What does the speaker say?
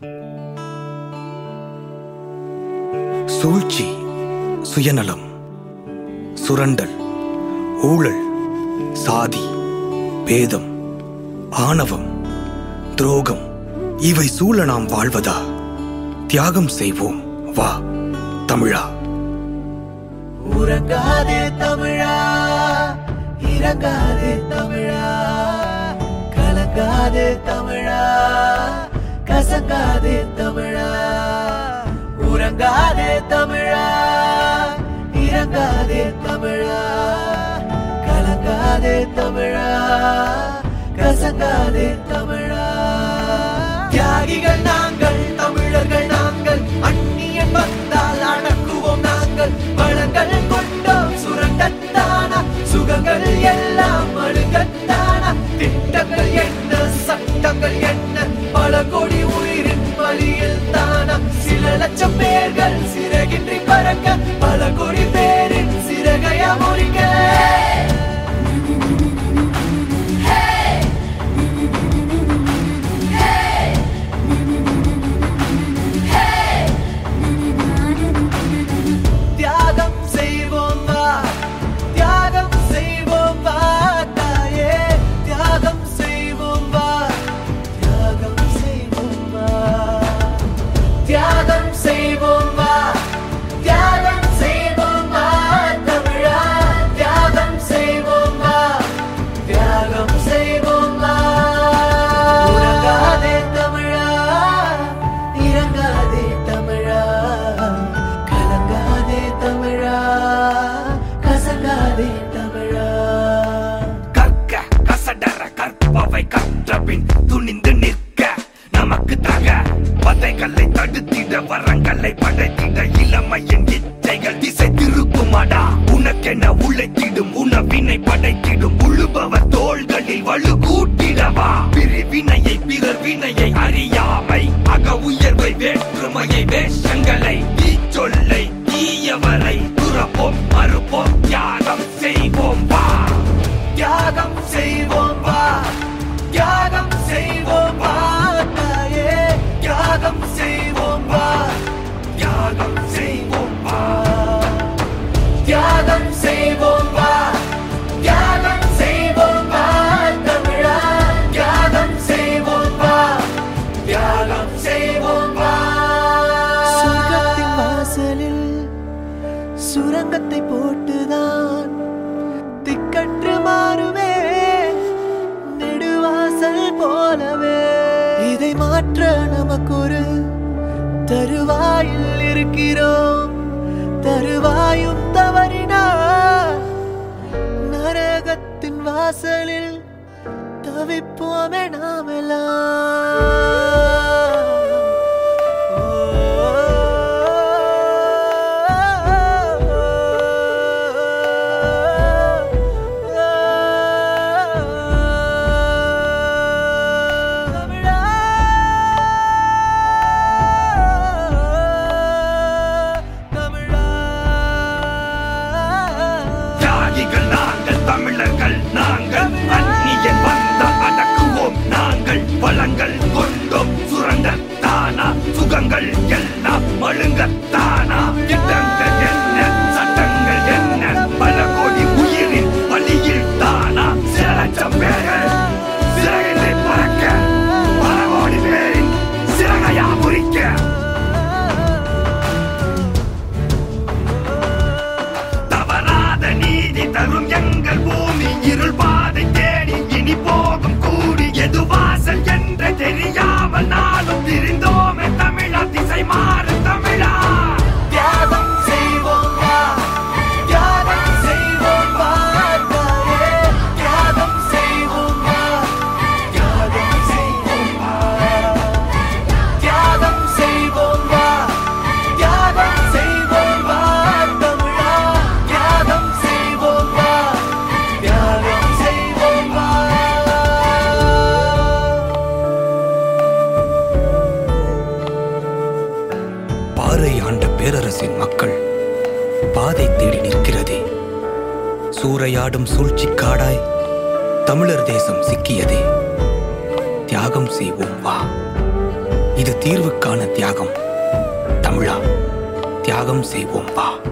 சூழ்ச்சி சுயநலம் சுரண்டல் ஊழல் சாதி பேதம் ஆணவம் துரோகம் இவை சூழ நாம் வாழ்வதா தியாகம் செய்வோம் வா தமிழா உறங்காதே தமிழா இறங்காதே தமிழா கலங்காதே தமிழா கசங்காதே தமிழா உறங்காதே தமிழா இறங்காதே தமிழா கலங்காதே தமிழா கசங்காதே தமிழா தியாகிகள் நாங்கள் தமிழர்கள் நாங்கள் அந்நியன் வந்தால் அடக்குவோம் நாங்கள் வளங்கள் கொண்டோம் சுரண்டத்தானா சுகங்கள் எல்லாம் அழுகத்தானா திட்டங்கள் என்ன சட்டங்கள் என்ன பல கோடி உயிரின் வழியில் தானா சில லட்சம் பேர்கள் சிறகின்றி பறக்க பல கோடி பேரின் சிறகைய முறிக்க தியாகம் செய்வோம் வா தியாகம் செய்வோம் வா தாயே தியாகம் செய்வோம் வா தியாகம் செய்வோம் வா தியாகம் செய்வோம் வா தியாகம் செய்வோம் வா தமிழா தியாகம் செய்வோம் வா தியாகம் செய்வோம் வா உறங்காதே தமிழா இறங்காதே தமிழா கலங்காதே தமிழா கசங்காதே தமிழா கற்க கசடர கற்பவை கற்றபின் துணிந்து நிற்க நமக்கு தக பதைகளை தடுத்திட வரங்களை படைத்திட இளமையின் இச்சைகள் திசை திருக்குமாடா உனக்கென உழைத்திடும் உணவினை படைத்திடும் உழுபவர் தோள்களில் வலு கூட்டிடவா பிரிவினையை பிறர் வினையை அறியாமை அக உயர்வை வேற்றுமையை வேஷங்களை சொல்லை தீயவரை துறப்போம் மறுப்போம் தியாகம் செய்வோம் வா தியாகம் செய்வோம் வா தியாகம் செய்வோம் வா தாயே தியாகம் செய்வோம் வா தியாகம் செய்வோம் வா தியாகம் செய்வோம் வா தியாகம் செய்வோம் வா தமிழா தியாகம் செய்வோம் வா தியாகம் செய்வோம் வா சொர்க்கத்தின் வாசலில் சுரங்கத்தை போட்டுதான் திக்கற்று மாறுமே நெடுவாசல் போலவே இதை மாற்ற நமக்கு ஒரு தருவாயில் இருக்கிறோம் தருவாயும் தவறினார் நரகத்தின் வாசலில் தவிப்போமே தியாகிகள் நாங்கள் தமிழர்கள் நாங்கள் அந்நியன் வந்த அடக்குவோம் நாங்கள் வளங்கள் கொண்டோம் சுரண்டத்தானா சுகங்கள் எல்லாம் மழுங்கத்தானா திட்டங்கள் என்ன சட்டங்கள் என்ன பல கோடி உயிரின் வழியில் தானா சில லட்சம் பேர்கள் சிறகினை பறக்க பல கோடி பேரின் சிறகையா முறிக்க தவறாத நீதி தரும் எங்கள் பூமி இருள் பாதை தேடி இனி போகும் கூடி எது வாசல் என்று தெரியாமல் நாளும் திரிந்தோமே தமிழா திசை மாறு தமிழா தியாகம் செய்வோம் வா தியாகம் செய்வோம் வா தாயே தியாகம் செய்வோம் வா தியாகம் செய்வோம் வா தியாகம் செய்வோம் வா தியாகம் செய்வோம் வா தமிழா தியாகம் செய்வோம் வா தியாகம் செய்வோம் வா பாறை ஆண்ட பேரரசின் மக்கள் பாதை தேடி நிற்கிறதே சூறையாடும் சூழ்ச்சி காடாய் தமிழர் தேசம் சிக்கியதே தியாகம் செய்வோம் வா இது தீர்வுக்கான தியாகம் தமிழா தியாகம் செய்வோம் வா